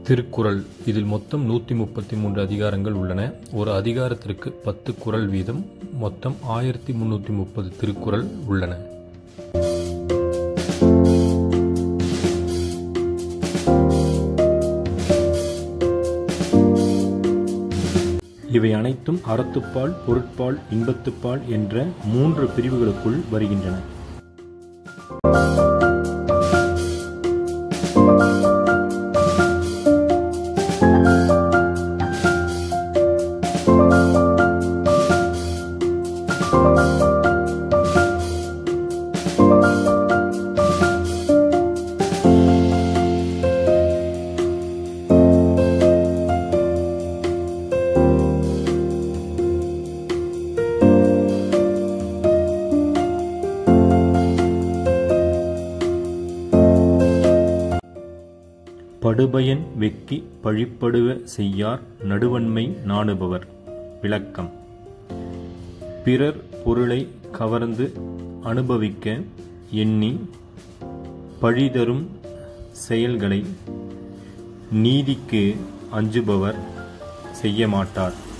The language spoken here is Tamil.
திருக்குறள் இதில் மொத்தம் நூற்றி முப்பத்தி மூன்று அதிகாரங்கள் உள்ளன ஒரு அதிகாரத்திற்கு பத்து குறள் வீதம் மொத்தம் ஆயிரத்தி முன்னூற்றி முப்பது திருக்குறள் உள்ளன இவை அனைத்தும் அறத்துப்பால் பொருட்பால் இன்பத்துப்பால் என்ற மூன்று பிரிவுகளுக்குள் வருகின்றன படுபயன் வெக்கி பழிப்படுவ செய்யார் நடுவன்மை நாணுபவர் விளக்கம் பிறர் பொருளை கவர்ந்து அனுபவிக்க எண்ணி பழிதரும் செயல்களை நீதிக்கு அஞ்சுபவர் செய்ய மாட்டார்